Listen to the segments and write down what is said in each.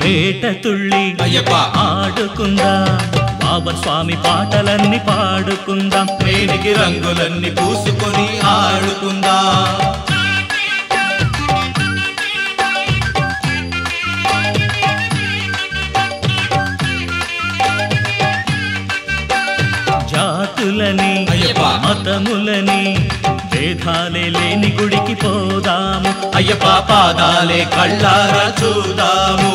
పేట తుళ్ళి అయ్యప్ప ఆడుకుందాం బాబా స్వామి పాటలన్నీ పాడుకుందాం మేనికి రంగులన్నీ పూసుకొని ఆడుకుందా జాతులని అయ్యప్ప. మతములని భేదాలే లేని గుడికి పోదాము అయ్యప్ప పాదాలే కళ్ళారా చూదాము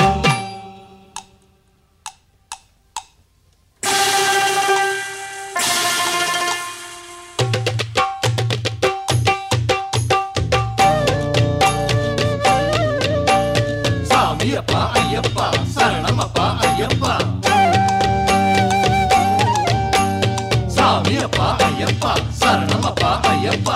சாமியப்பா ஐயப்பா சரணமப்பா ஐயப்பா சாமியப்பா ஐயப்பா சரணமப்பா ஐயப்பா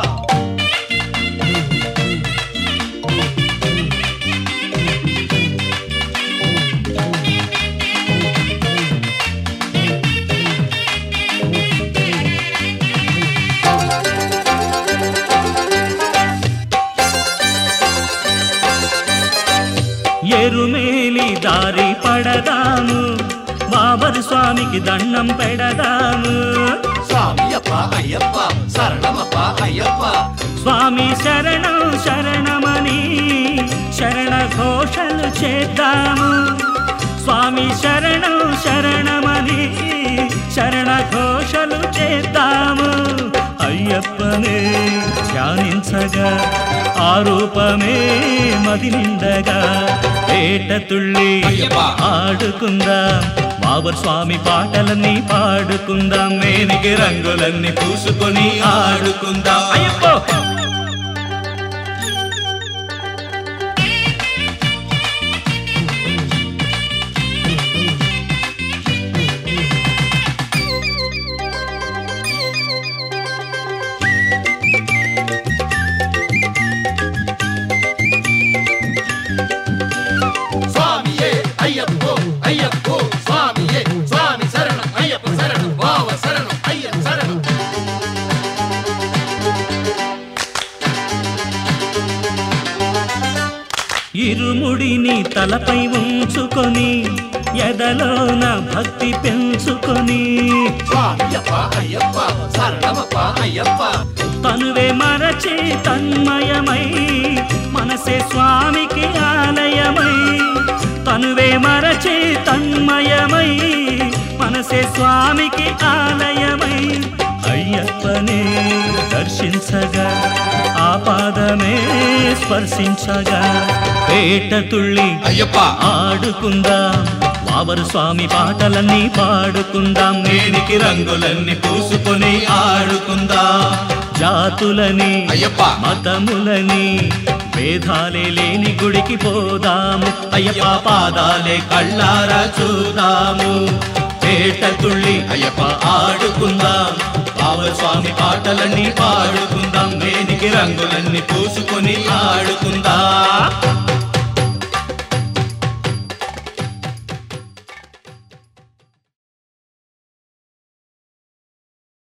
ఎరుమేలి దారి పడదాము బాబరు స్వామికి దండం పెడదాము சாமியப்பா ஐயப்பா சரணமப்பா ஐயப்பா స్వామి శరణం శరణమని శరణ ఘోషలు చేద్దాము స్వామి శరణం శరణమని శరణ ఘోషలు చేద్దాము అయ్యప్పనే ధ్యానించగా ఆ రూపమే మది నిండగా పేట తుళ్ళి అయ్యప్ప. ఆడుకుందాం బాబర్ స్వామి పాటలన్నీ పాడుకుందాం మేనికి రంగులన్నీ పూసుకొని ఆడుకుందా అయ్యప్పో சுவாமியே ஐயப்போ ஐயப்போ சுவாமியே சுவாமி சரணம் ஐயப்ப சரணம் வாவ சரணம் ஐயன் சரணம் ఇరుముడిని తలపై ఉంచుకొని ఎదలోన భక్తి పెంచుకొని சுவாமியப்பா ஐயப்பா சரணமப்பா ஐயப்பா తనువే మరచి తన్మయమై మనసే స్వామికి ఆలయమై తనువే మరచి తన్మయమై మనసే స్వామికి ఆలయమై అయ్యప్పనే దర్శించగా ఆ పాదమే స్పర్శించగా పేట తుళ్ళి అయ్యప్ప ఆడుకుందాం బాబరు స్వామి పాటలన్నీ పాడుకుందాం మేనికి రంగులన్నీ పూసుకొని ఆడుకుందా జాతులని అయ్యప్ప మతములని భేదాలే లేని గుడికి పోదాము అయ్యప్ప పాదాలే కళ్ళారా చూదాము పేట తుళ్ళి అయ్యప్ప ఆడుకుందాం బావ స్వామి పాటలన్నీ పాడుకుందాం మేనికి రంగులన్నీ పూసుకొని ఆడుకుందా